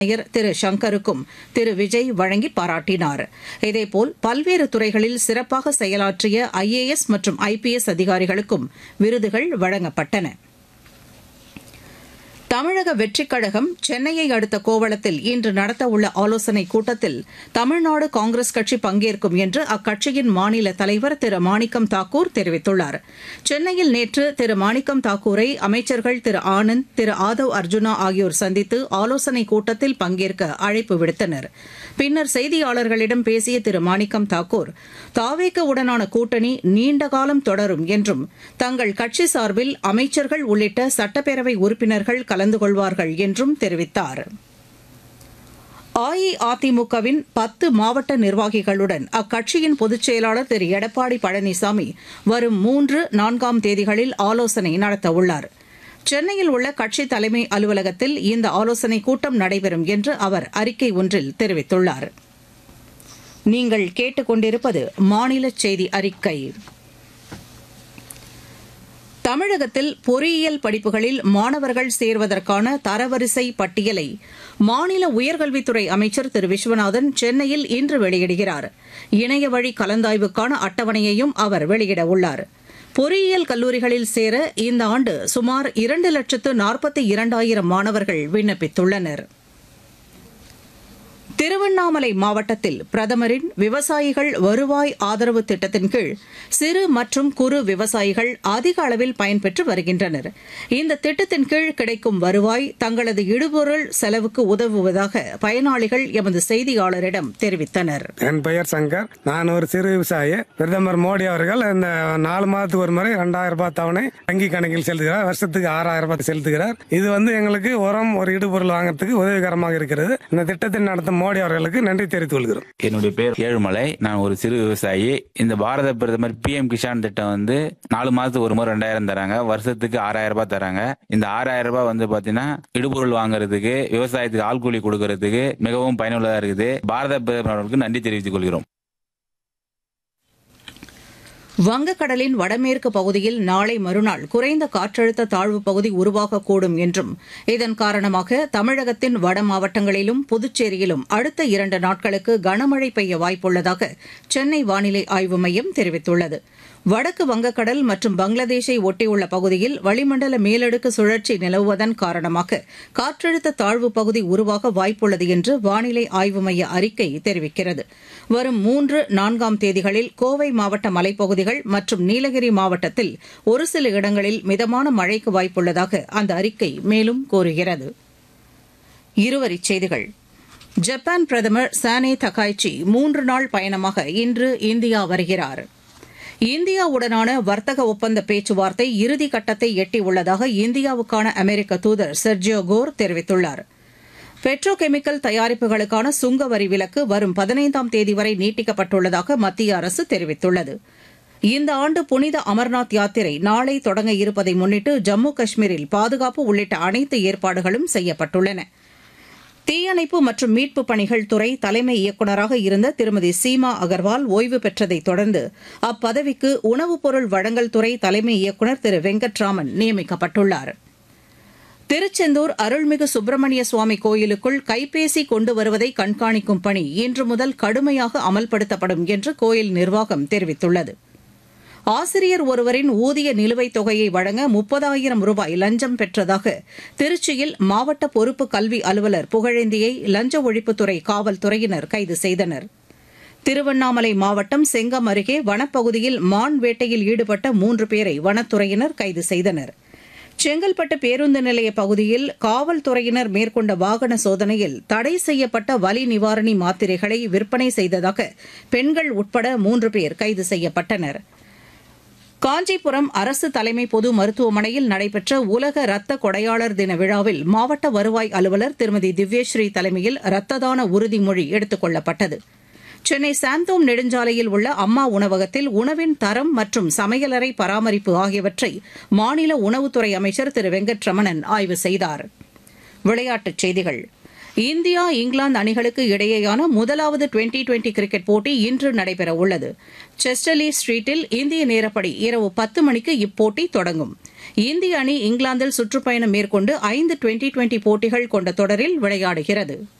ஆணையர் திரு சங்கருக்கும் திரு விஜய் வழங்கி பாராட்டினார் இதேபோல் பல்வேறு துறைகளில் சிறப்பாக செயலாற்றிய ஐஏஎஸ் மற்றும் ஐபிஎஸ் அதிகாரிகளுக்கும் விருதுகள் வழங்கப்பட்டன தமிழக வெற்றிக் கழகம் சென்னையை அடுத்த கோவளத்தில் இன்று நடத்தவுள்ள ஆலோசனைக் கூட்டத்தில் தமிழ்நாடு காங்கிரஸ் கட்சி பங்கேற்கும் என்று அக்கட்சியின் மாநில தலைவர் திரு மாணிக்கம் தாக்கூர் தெரிவித்துள்ளார் சென்னையில் நேற்று திரு மாணிக்கம் தாக்கூரை அமைச்சர்கள் திரு ஆனந்த் திரு ஆதவ் அர்ஜுனா ஆகியோர் சந்தித்து ஆலோசனைக் கூட்டத்தில் பங்கேற்க அழைப்பு விடுத்தனர் பின்னர் செய்தியாளர்களிடம் பேசிய திரு மாணிக்கம் தாக்கூர் தாவேக உடனான கூட்டணி நீண்ட காலம் தொடரும் என்றும் தங்கள் கட்சி சார்பில் அமைச்சர்கள் உள்ளிட்ட சட்டப்பேரவை உறுப்பினர்கள் கலந்து கொள்வார்கள் என்றும் தெரிவித்தார் அஇஅதிமுகவின் பத்து மாவட்ட நிர்வாகிகளுடன் அக்கட்சியின் பொதுச் செயலாளர் திரு எடப்பாடி பழனிசாமி வரும் மூன்று நான்காம் தேதிகளில் ஆலோசனை நடத்தவுள்ளார் சென்னையில் உள்ள கட்சி தலைமை அலுவலகத்தில் இந்த ஆலோசனைக் கூட்டம் நடைபெறும் என்று அவர் அறிக்கை ஒன்றில் தெரிவித்துள்ளார் நீங்கள் கேட்டுக்கொண்டிருப்பது மாநில செய்தி அறிக்கை தமிழகத்தில் பொறியியல் படிப்புகளில் மாணவர்கள் சேர்வதற்கான தரவரிசை பட்டியலை மாநில உயர்கல்வித்துறை அமைச்சர் திரு விஸ்வநாதன் சென்னையில் இன்று வெளியிடுகிறார் இணையவழி கலந்தாய்வுக்கான அட்டவணையையும் அவர் வெளியிடவுள்ளார் பொறியியல் கல்லூரிகளில் சேர இந்த ஆண்டு சுமார் இரண்டு லட்சத்து நாற்பத்தி இரண்டாயிரம் மாணவர்கள் விண்ணப்பித்துள்ளனா் திருவண்ணாமலை மாவட்டத்தில் பிரதமரின் விவசாயிகள் வருவாய் ஆதரவு திட்டத்தின் கீழ் சிறு மற்றும் குறு விவசாயிகள் அதிக அளவில் பயன்பெற்று வருகின்றனர் இந்த திட்டத்தின் கீழ் கிடைக்கும் வருவாய் தங்களது இடுபொருள் செலவுக்கு உதவுவதாக பயனாளிகள் எமது செய்தியாளரிடம் தெரிவித்தனர் என் பெயர் சங்கர் நான் ஒரு சிறு விவசாயி பிரதமர் மோடி அவர்கள் இந்த நாலு மாதத்துக்கு ஒரு முறை ரெண்டாயிரம் ரூபாய் தவணை வங்கி கணக்கில் செலுத்துகிறார் வருஷத்துக்கு ஆறாயிரம் ரூபாய் செலுத்துகிறார் இது வந்து எங்களுக்கு உரம் ஒரு இடுபொருள் வாங்குறதுக்கு உதவிகரமாக இருக்கிறது இந்த திட்டத்தை நடத்தும் மோடி அவர்களுக்கு நன்றி தெரிவித்துக் கொள்கிறோம் என்னுடைய பேர் ஏழுமலை நான் ஒரு சிறு விவசாயி இந்த பாரத பிரதமர் பி எம் கிஷான் திட்டம் வந்து நாலு மாதத்துக்கு ஒரு முறை ரெண்டாயிரம் தராங்க வருஷத்துக்கு ஆறாயிரம் ரூபாய் தராங்க இந்த ஆறாயிரம் ரூபாய் வந்து பாத்தீங்கன்னா இடுபொருள் வாங்குறதுக்கு விவசாயத்துக்கு ஆள்கூலி கொடுக்கறதுக்கு மிகவும் பயனுள்ளதா இருக்குது பாரத பிரதமருக்கு நன்றி தெரிவித்துக் கொள்கிறோம் வங்கக்கடலின் வடமேற்கு பகுதியில் நாளை மறுநாள் குறைந்த காற்றழுத்த தாழ்வு பகுதி உருவாகக்கூடும் என்றும் இதன் காரணமாக தமிழகத்தின் வட மாவட்டங்களிலும் புதுச்சேரியிலும் அடுத்த இரண்டு நாட்களுக்கு கனமழை பெய்ய வாய்ப்புள்ளதாக சென்னை வானிலை ஆய்வு மையம் தெரிவித்துள்ளது வடக்கு வங்கக்கடல் மற்றும் பங்களாதேஷை ஒட்டியுள்ள பகுதியில் வளிமண்டல மேலடுக்கு சுழற்சி நிலவுவதன் காரணமாக காற்றழுத்த தாழ்வு பகுதி உருவாக வாய்ப்புள்ளது என்று வானிலை ஆய்வு மைய அறிக்கை தெரிவிக்கிறது வரும் மூன்று நான்காம் தேதிகளில் கோவை மாவட்ட மலைப்பகுதிகள் மற்றும் நீலகிரி மாவட்டத்தில் ஒரு சில இடங்களில் மிதமான மழைக்கு வாய்ப்புள்ளதாக அந்த அறிக்கை மேலும் கூறுகிறது இருவரிச் செய்திகள் ஜப்பான் பிரதமர் சானே தகாய்ச்சி மூன்று நாள் பயணமாக இன்று இந்தியா வருகிறார் இந்தியாவுடனான வர்த்தக ஒப்பந்த பேச்சுவார்த்தை இறுதி கட்டத்தை எட்டியுள்ளதாக இந்தியாவுக்கான அமெரிக்க தூதர் செர்ஜியோ கோர் தெரிவித்துள்ளார் பெட்ரோ கெமிக்கல் தயாரிப்புகளுக்கான சுங்க வரி விலக்கு வரும் பதினைந்தாம் தேதி வரை நீட்டிக்கப்பட்டுள்ளதாக மத்திய அரசு தெரிவித்துள்ளது இந்த ஆண்டு புனித அமர்நாத் யாத்திரை நாளை தொடங்க இருப்பதை முன்னிட்டு ஜம்மு காஷ்மீரில் பாதுகாப்பு உள்ளிட்ட அனைத்து ஏற்பாடுகளும் செய்யப்பட்டுள்ளன தீயணைப்பு மற்றும் மீட்புப் பணிகள் துறை தலைமை இயக்குநராக இருந்த திருமதி சீமா அகர்வால் ஓய்வு பெற்றதைத் தொடர்ந்து அப்பதவிக்கு உணவுப் பொருள் வழங்கல் துறை தலைமை இயக்குநர் திரு வெங்கட்ராமன் நியமிக்கப்பட்டுள்ளார் திருச்செந்தூர் அருள்மிகு சுப்பிரமணிய சுவாமி கோயிலுக்குள் கைபேசி கொண்டு வருவதை கண்காணிக்கும் பணி இன்று முதல் கடுமையாக அமல்படுத்தப்படும் என்று கோயில் நிர்வாகம் தெரிவித்துள்ளது ஆசிரியர் ஒருவரின் ஊதிய நிலுவைத் தொகையை வழங்க முப்பதாயிரம் ரூபாய் லஞ்சம் பெற்றதாக திருச்சியில் மாவட்ட பொறுப்பு கல்வி அலுவலர் புகழேந்தியை லஞ்ச ஒழிப்புத்துறை காவல்துறையினர் கைது செய்தனர் திருவண்ணாமலை மாவட்டம் செங்கம் அருகே வனப்பகுதியில் மான் வேட்டையில் ஈடுபட்ட மூன்று பேரை வனத்துறையினர் கைது செய்தனர் செங்கல்பட்டு பேருந்து நிலைய பகுதியில் காவல்துறையினர் மேற்கொண்ட வாகன சோதனையில் தடை செய்யப்பட்ட வலி நிவாரணி மாத்திரைகளை விற்பனை செய்ததாக பெண்கள் உட்பட மூன்று பேர் கைது செய்யப்பட்டனா் காஞ்சிபுரம் அரசு தலைமை பொது மருத்துவமனையில் நடைபெற்ற உலக ரத்த கொடையாளர் தின விழாவில் மாவட்ட வருவாய் அலுவலர் திருமதி திவ்யஸ்ரீ தலைமையில் ரத்த தான உறுதிமொழி எடுத்துக் கொள்ளப்பட்டது சென்னை சாந்தோம் நெடுஞ்சாலையில் உள்ள அம்மா உணவகத்தில் உணவின் தரம் மற்றும் சமையலறை பராமரிப்பு ஆகியவற்றை மாநில உணவுத்துறை அமைச்சர் திரு வெங்கட்ரமணன் ஆய்வு செய்தார் விளையாட்டுச் செய்திகள் இந்தியா இங்கிலாந்து அணிகளுக்கு இடையேயான முதலாவது டுவெண்டி டுவெண்டி கிரிக்கெட் போட்டி இன்று நடைபெறவுள்ளது செஸ்டர்லி ஸ்ட்ரீட்டில் இந்திய நேரப்படி இரவு பத்து மணிக்கு இப்போட்டி தொடங்கும் இந்திய அணி இங்கிலாந்தில் சுற்றுப்பயணம் மேற்கொண்டு ஐந்து டுவெண்டி டுவெண்டி போட்டிகள் கொண்ட தொடரில் விளையாடுகிறது